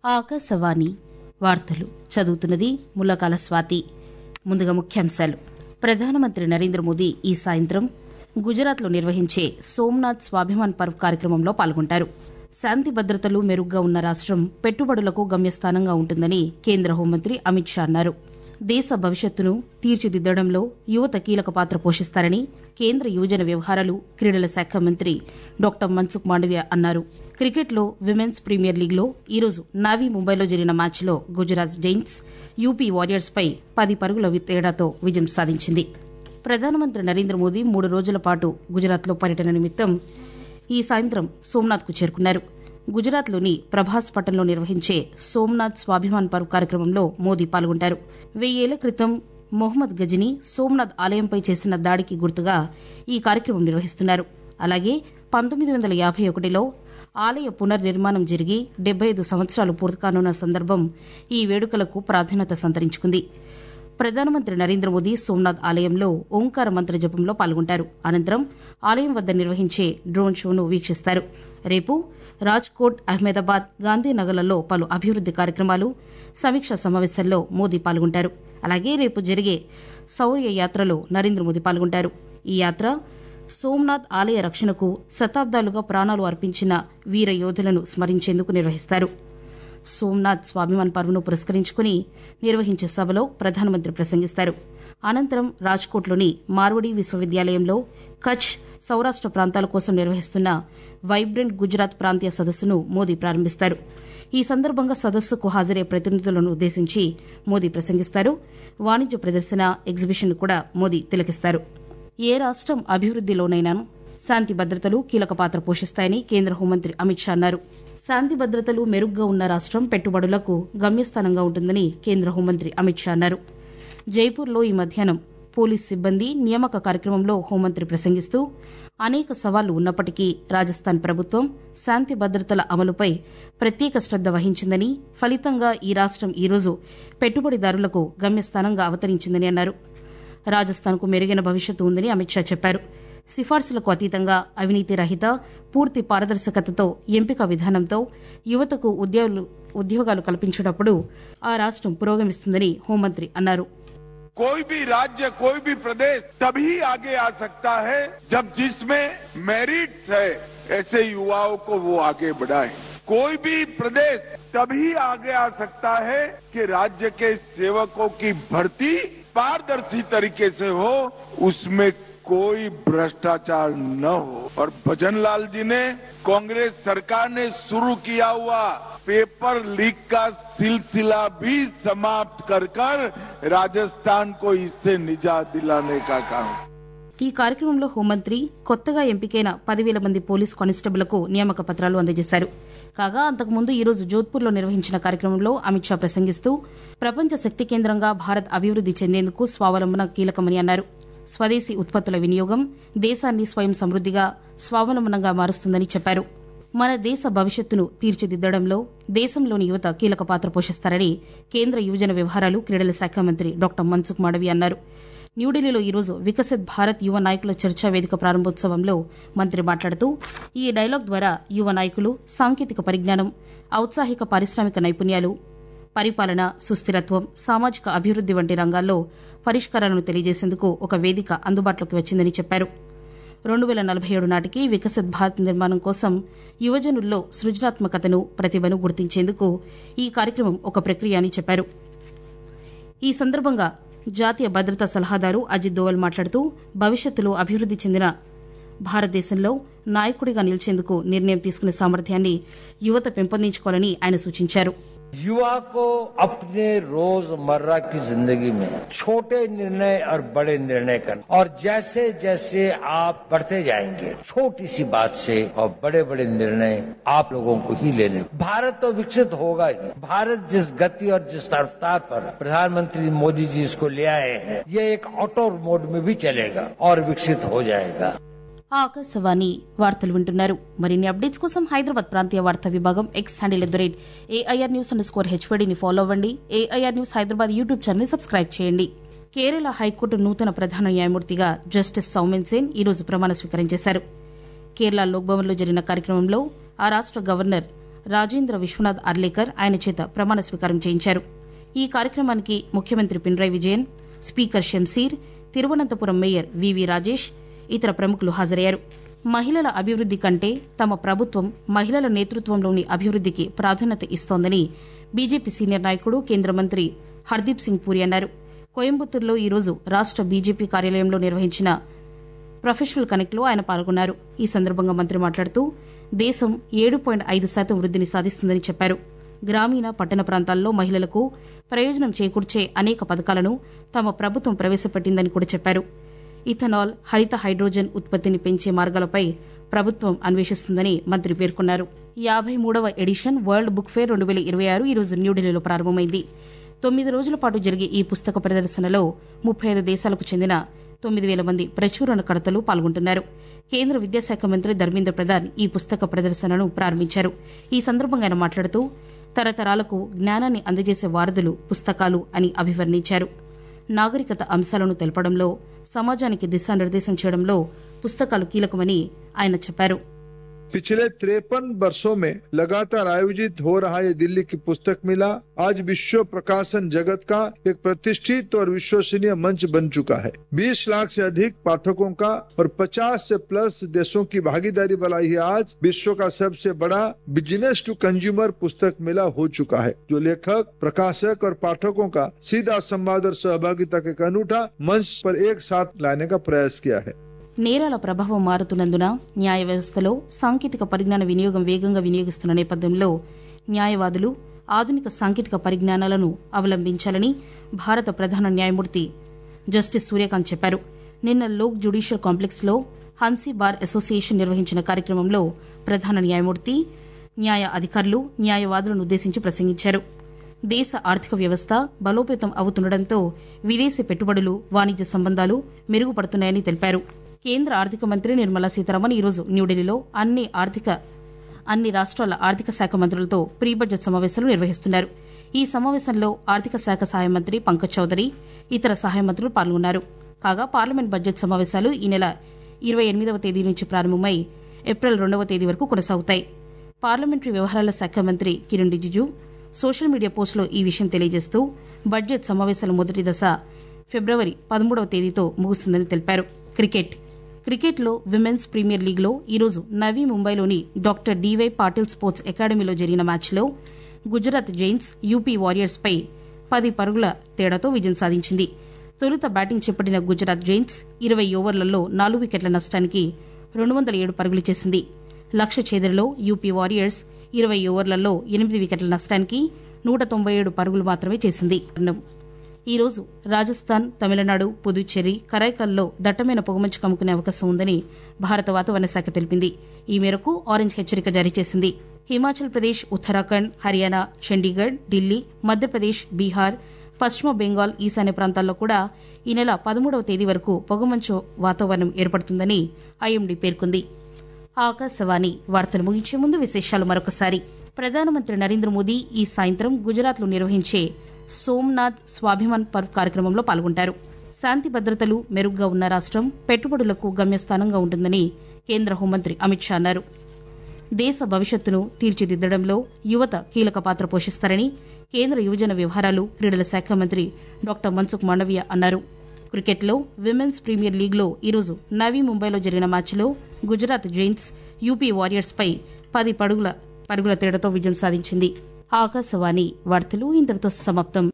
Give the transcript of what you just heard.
ఆకాశవాణి వార్తలు చదువుతున్నది ముల్లకాల స్వాతి ముందుగా ముఖ్యాంశాలు ప్రధానమంత్రి నరేంద్ర మోదీ ఈ సాయంత్రం గుజరాత్లో నిర్వహించే సోమ్నాథ్ స్వాభిమాన్ పర్వ్ కార్యక్రమంలో పాల్గొంటారు శాంతి భద్రతలు మెరుగ్గా ఉన్న రాష్టం పెట్టుబడులకు గమ్యస్థానంగా ఉంటుందని కేంద్ర హోంమంత్రి అమిత్ షా అన్నారు దేశ భవిష్యత్తును తీర్చిదిద్దడంలో యువత కీలక పాత్ర పోషిస్తారని కేంద్ర యువజన వ్యవహారాలు క్రీడల శాఖ మంత్రి డాక్టర్ మన్సుఖ్ మాండవ్య అన్నారు క్రికెట్లో విమెన్స్ ప్రీమియర్ లీగ్లో ఈరోజు నావీ ముంబైలో జరిగిన మ్యాచ్లో గుజరాత్ జైంట్స్ యూపీ వారియర్స్పై పది పరుగుల తేడాతో విజయం సాధించింది ప్రధానమంత్రి నరేంద్ర మోదీ మూడు రోజుల పాటు గుజరాత్లో పర్యటన నిమిత్తం ఈ సాయంత్రం సోమ్నాథ్కు చేరుకున్నారు గుజరాత్లోని ప్రభాస్ పట్టణంలో నిర్వహించే సోమ్నాథ్ స్వాభిమాన్ పర్వ్ కార్యక్రమంలో మోదీ పాల్గొంటారు వెయ్యేళ్ల క్రితం మొహమ్మద్ గజని సోమ్నాథ్ ఆలయంపై చేసిన దాడికి గుర్తుగా ఈ కార్యక్రమం నిర్వహిస్తున్నారు అలాగే పంతొమ్మిది వందల యాభై ఒకటిలో ఆలయ పునర్నిర్మాణం జరిగి డెబ్బై ఐదు సంవత్సరాలు పూర్తి కానున్న సందర్భం ఈ వేడుకలకు ప్రాధాన్యత సంతరించుకుంది ప్రధానమంత్రి నరేంద్ర మోదీ సోమ్నాథ్ ఆలయంలో ఓంకార మంత్ర జపంలో పాల్గొంటారు అనంతరం ఆలయం వద్ద నిర్వహించే డ్రోన్ షోను వీక్షిస్తారు రేపు రాజ్కోట్ అహ్మదాబాద్ గాంధీనగర్లలో పలు అభివృద్ది కార్యక్రమాలు సమీక్షా సమావేశాల్లో మోదీ పాల్గొంటారు అలాగే రేపు జరిగే శౌర్య యాత్రలో నరేంద్ర మోదీ పాల్గొంటారు ఈ యాత్ర సోమ్నాథ్ ఆలయ రక్షణకు శతాబ్దాలుగా ప్రాణాలు అర్పించిన వీర యోధులను స్మరించేందుకు నిర్వహిస్తారు సోమ్నాథ్ స్వాభిమాన్ పర్వను పురస్కరించుకుని నిర్వహించే సభలో ప్రధానమంత్రి ప్రసంగిస్తారు అనంతరం రాజ్కోట్లోని మార్వడి విశ్వవిద్యాలయంలో కచ్ సౌరాష్ట ప్రాంతాల కోసం నిర్వహిస్తున్న వైబ్రెంట్ గుజరాత్ ప్రాంతీయ సదస్సును మోదీ ప్రారంభిస్తారు ఈ సందర్భంగా సదస్సుకు హాజరయ్యే ప్రతినిధులను ఉద్దేశించి మోదీ ప్రసంగిస్తారు వాణిజ్య ప్రదర్శన ఎగ్జిబిషన్ కూడా మోదీ తిలకిస్తారు ఏ రాష్టం అభివృద్దిలోనైనా శాంతి భద్రతలు కీలక పాత్ర పోషిస్తాయని కేంద్ర హోంమంత్రి అమిత్ షా అన్నారు శాంతి భద్రతలు మెరుగ్గా ఉన్న రాష్టం పెట్టుబడులకు గమ్యస్థానంగా ఉంటుందని కేంద్ర హోంమంత్రి అమిత్ షా అన్నారు జైపూర్లో ఈ మధ్యాహ్నం పోలీస్ సిబ్బంది నియామక కార్యక్రమంలో హోంమంత్రి ప్రసంగిస్తూ అనేక సవాళ్లు ఉన్నప్పటికీ రాజస్థాన్ ప్రభుత్వం శాంతి భద్రతల అమలుపై ప్రత్యేక శ్రద్ద వహించిందని ఫలితంగా ఈ రాష్టం ఈరోజు పెట్టుబడిదారులకు గమ్యస్థానంగా అవతరించిందని అన్నారు రాజస్థాన్కు మెరుగైన భవిష్యత్తు ఉందని అమిత్ షా చెప్పారు సిఫార్సులకు అతీతంగా అవినీతి రహిత పూర్తి పారదర్శకతతో ఎంపిక విధానంతో యువతకు ఉద్యోగాలు కల్పించినప్పుడు ఆ రాష్టం పురోగమిస్తుందని హోంమంత్రి అన్నారు कोई भी राज्य कोई भी प्रदेश तभी आगे आ सकता है जब जिसमें मेरिट्स है ऐसे युवाओं को वो आगे बढ़ाए कोई भी प्रदेश तभी आगे आ सकता है कि राज्य के सेवकों की भर्ती पारदर्शी तरीके से हो उसमें कोई भ्रष्टाचार न हो और भजन लाल जी ने कांग्रेस सरकार ने शुरू किया हुआ पेपर लीक का सिलसिला भी समाप्त कर कर राजस्थान को इससे निजात दिलाने का काम ఈ కార్యక్రమంలో హోంమంత్రి కొత్తగా ఎంపికైన పదివేల మంది పోలీసు కానిస్టేబుళ్లకు నియామక పత్రాలు అందజేశారు కాగా అంతకుముందు ఈ రోజు జోధ్పూర్లో నిర్వహించిన కార్యక్రమంలో అమిత్ షా ప్రసంగిస్తూ ప్రపంచ శక్తి కేంద్రంగా భారత్ అభివృద్ది చెందేందుకు స్వావలంబన కీలకమని అన్నారు స్వదేశీ ఉత్పత్తుల వినియోగం దేశాన్ని స్వయం సమృద్దిగా స్వావలంబనంగా మారుస్తుందని చెప్పారు మన దేశ భవిష్యత్తును తీర్చిదిద్దడంలో దేశంలోని యువత కీలక పాత్ర పోషిస్తారని కేంద్ర యువజన వ్యవహారాలు క్రీడల శాఖ మంత్రి డాక్టర్ మన్సుఖ్ మాడవి అన్నారు న్యూఢిల్లీలో ఈరోజు వికసిత్ భారత్ యువ నాయకుల చర్చా వేదిక ప్రారంభోత్సవంలో మంత్రి మాట్లాడుతూ ఈ డైలాగ్ ద్వారా యువ నాయకులు సాంకేతిక పరిజ్ఞానం ఔత్సాహిక పారిశ్రామిక నైపుణ్యాలు పరిపాలన సుస్థిరత్వం సామాజిక అభివృద్ది వంటి రంగాల్లో పరిష్కారాలను తెలియజేసేందుకు ఒక వేదిక అందుబాటులోకి వచ్చిందని చెప్పారు రెండు వేల నలభై ఏడు నాటికి వికసిత్ భారత్ నిర్మాణం కోసం యువజనుల్లో సృజనాత్మకతను ప్రతిభను గుర్తించేందుకు ఈ కార్యక్రమం ఒక ప్రక్రియ అని చెప్పారు ఈ సందర్భంగా జాతీయ భద్రతా సలహాదారు అజిత్ దోవల్ మాట్లాడుతూ భవిష్యత్తులో అభివృద్ది చెందిన భారతదేశంలో నాయకుడిగా నిలిచేందుకు నిర్ణయం తీసుకునే సామర్థ్యాన్ని యువత పెంపొందించుకోవాలని ఆయన సూచించారు युवा को अपने रोजमर्रा की जिंदगी में छोटे निर्णय और बड़े निर्णय करना और जैसे जैसे आप बढ़ते जाएंगे छोटी सी बात से और बड़े बड़े निर्णय आप लोगों को ही लेने भारत तो विकसित होगा ही भारत जिस गति और जिस रफ्तार पर प्रधानमंत्री मोदी जी इसको ले आए हैं ये एक ऑटो मोड में भी चलेगा और विकसित हो जाएगा ఆకాశవాణి వార్తలు వింటున్నారు మరిన్ని అప్డేట్స్ కోసం హైదరాబాద్ ప్రాంతీయ వార్తా విభాగం X handle at the rate AIR news underscore స్కోర్ హెచ్వడిని ఫాలో అవ్వండి AIR news Hyderabad YouTube channel subscribe చేయండి కేరళ హైకోర్టు నూతన ప్రధాన న్యాయమూర్తిగా జస్టిస్ సౌమెన్ సేన్ ఈరోజు ప్రమాణ స్వీకారం చేశారు కేరళ లోక్భవన్లో జరిగిన కార్యక్రమంలో ఆ రాష్ట గవర్నర్ రాజేంద్ర విశ్వనాథ్ అర్లేకర్ ఆయన చేత ప్రమాణ స్వీకారం చేయించారు ఈ కార్యక్రమానికి ముఖ్యమంత్రి Pinarayi Vijayan speaker Shamseer Thiruvananthapuram mayor V V Rajesh ఇతర ప్రముఖులు హాజరయ్యారు మహిళల అభివృద్ది కంటే తమ ప్రభుత్వం మహిళల నేతృత్వంలోని అభివృద్దికి ప్రాధాన్యత ఇస్తోందని బీజేపీ సీనియర్ నాయకుడు కేంద్ర మంత్రి హర్దీప్ సింగ్ పూరి అన్నారు కోయంబత్తూరులో ఈరోజు రాష్ట బీజేపీ కార్యాలయంలో నిర్వహించిన ప్రొఫెషనల్ కనెక్ట్లో ఆయన పాల్గొన్నారు ఈ సందర్భంగా మంత్రి మాట్లాడుతూ దేశం ఏడు పాయింట్ ఐదు శాతం వృద్దిని సాధిస్తుందని చెప్పారు గ్రామీణ పట్టణ ప్రాంతాల్లో మహిళలకు ప్రయోజనం చేకూర్చే అనేక పథకాలను తమ ప్రభుత్వం ప్రవేశపెట్టిందని కూడా చెప్పారు ఇథనాల్ హరిత హైడ్రోజన్ ఉత్పత్తిని పెంచే మార్గాలపై ప్రభుత్వం అన్వేషిస్తుందని మంత్రి పేర్కొన్నారు యాభై మూడవ ఎడిషన్ వరల్డ్ బుక్ ఫేర్ రెండు వేల ఇరవై ఆరు ఈరోజు న్యూఢిల్లీలో ప్రారంభమైంది తొమ్మిది రోజుల పాటు జరిగే ఈ పుస్తక ప్రదర్శనలో ముప్పై ఐదు దేశాలకు చెందిన తొమ్మిది వేల మంది ప్రచురణకర్తలు పాల్గొంటున్నారు కేంద్ర విద్యాశాఖ మంత్రి ధర్మేంద్ర ప్రధాన్ ఈ పుస్తక ప్రదర్శనను ప్రారంభించారు ఈ సందర్భంగా ఆయన మాట్లాడుతూ తరతరాలకు జ్ఞానాన్ని అందజేసే వారధులు పుస్తకాలు అని అభివర్ణించారు నాగరికత అంశాలను తెలపడంలో సమాజానికి దిశానిర్దేశం చేయడంలో పుస్తకాలు కీలకమని ఆయన చెప్పారు पिछले तिरपन वर्षों में लगातार आयोजित हो रहा ये दिल्ली की पुस्तक मेला आज विश्व प्रकाशन जगत का एक प्रतिष्ठित और विश्वसनीय मंच बन चुका है 20 लाख से अधिक पाठकों का और 50 से प्लस देशों की भागीदारी वाला ये आज विश्व का सबसे बड़ा बिजनेस टू कंज्यूमर पुस्तक मेला हो चुका है जो लेखक प्रकाशक और पाठकों का सीधा संवाद और सहभागिता का एक अनूठा मंच पर एक साथ लाने का प्रयास किया है నేరాల ప్రభావం మారుతున్నందున న్యాయ వ్యవస్థలో సాంకేతిక పరిజ్ఞాన వినియోగం వేగంగా వినియోగిస్తున్న నేపథ్యంలో న్యాయవాదులు ఆధునిక సాంకేతిక పరిజ్ఞానాలను అవలంబించాలని భారత ప్రధాన న్యాయమూర్తి జస్టిస్ సూర్యకాంత్ చెప్పారు నిన్న లోక్ జ్యుడిషియల్ కాంప్లెక్స్ లో హన్సీ బార్ అసోసియేషన్ నిర్వహించిన కార్యక్రమంలో ప్రధాన న్యాయమూర్తి న్యాయ అధికారులు న్యాయవాదులను ఉద్దేశించి ప్రసంగించారు దేశ ఆర్థిక వ్యవస్థ బలోపేతం అవుతుండటంతో విదేశీ పెట్టుబడులు వాణిజ్య సంబంధాలు మెరుగుపడుతున్నాయని తెలిపారు కేంద్ర ఆర్థిక మంత్రి నిర్మలా సీతారామన్ ఈరోజు న్యూఢిల్లీలో అన్ని ఆర్థిక అన్ని రాష్ట్రాల ఆర్థిక శాఖ మంత్రులతో ప్రీ బడ్జెట్ సమావేశాలు నిర్వహిస్తున్నారు ఈ సమావేశంలో ఆర్థిక శాఖ సహాయ మంత్రి పంకజ్ చౌదరి ఇతర సహాయ మంత్రులు పాల్గొన్నారు కాగా పార్లమెంట్ బడ్జెట్ సమావేశాలు ఈ నెల ఇరవై ఎనిమిదవ తేదీ నుంచి ప్రారంభమై ఏప్రిల్ రెండవ తేదీ వరకు కొనసాగుతాయి పార్లమెంటరీ వ్యవహారాల శాఖ మంత్రి కిరణ్ రిజిజు సోషల్ మీడియా పోస్టులో ఈ విషయం తెలియజేస్తూ బడ్జెట్ సమావేశాల మొదటి దశ ఫిబ్రవరి పదమూడవ తేదీతో ముగుస్తుందని తెలిపారు క్రికెట్ క్రికెట్లో విమెన్స్ ప్రీమియర్ లీగ్లో ఈరోజు నవీ ముంబైలోని డాక్టర్ డీవై పాటిల్ స్పోర్ట్స్ అకాడమీలో జరిగిన మ్యాచ్లో గుజరాత్ జైన్స్ యూపీ వారియర్స్ పై పది పరుగుల తేడాతో విజయం సాధించింది తొలుత బ్యాటింగ్ చేపట్టిన గుజరాత్ జైన్స్ ఇరవై ఓవర్లలో నాలుగు వికెట్ల నష్టానికి రెండు వందల ఏడు పరుగులు చేసింది లక్ష్య ఛేదనలో యూపీ వారియర్స్ ఇరవై ఓవర్లలో ఎనిమిది వికెట్ల నష్టానికి నూట తొంభై ఏడు పరుగులు మాత్రమే చేసింది ఈ రోజు రాజస్థాన్ తమిళనాడు పుదుచ్చేరి కరైకల్లో దట్టమైన పొగమంచు కమ్ముకునే అవకాశం ఉందని భారత వాతావరణ శాఖ తెలిపింది ఈ మేరకు ఆరెంజ్ హెచ్చరిక జారీ చేసింది హిమాచల్ ప్రదేశ్ ఉత్తరాఖండ్ హర్యానా చండీగఢ్ ఢిల్లీ మధ్యప్రదేశ్ బీహార్ పశ్చిమ బెంగాల్ ఈశాన్య ప్రాంతాల్లో కూడా ఈ నెల పదమూడవ తేదీ వరకు పొగమంచు వాతావరణం ఏర్పడుతుందని ఐఎండీ పేర్కొంది ఆకాశవాణి వార్తలు ముగించే ముందు విశేషాలు మరొకసారి ప్రధానమంత్రి నరేంద్ర మోదీ ఈ సాయంత్రం గుజరాత్లో నిర్వహించే సోమ్నాథ్ స్వాభిమాన్ పర్వ్ కార్యక్రమంలో పాల్గొంటారు శాంతి భద్రతలు మెరుగ్గా ఉన్న రాష్టం పెట్టుబడులకు గమ్యస్థానంగా ఉంటుందని కేంద్ర హోంమంత్రి అమిత్ షా అన్నారు దేశ భవిష్యత్తును తీర్చిదిద్దడంలో యువత కీలక పాత్ర పోషిస్తారని కేంద్ర యువజన వ్యవహారాలు క్రీడల శాఖ మంత్రి డాక్టర్ మన్సుఖ్ మాండవీయ అన్నారు క్రికెట్లో విమెన్స్ ప్రీమియర్ లీగ్లో ఈరోజు నవీ ముంబైలో జరిగిన మ్యాచ్లో గుజరాత్ జైన్స్ యూపీ వారియర్స్ పై పది పరుగుల పరుగుల తేడాతో విజయం సాధించింది ఆకాశవాణి వార్తలు ఇంతటితో సమాప్తం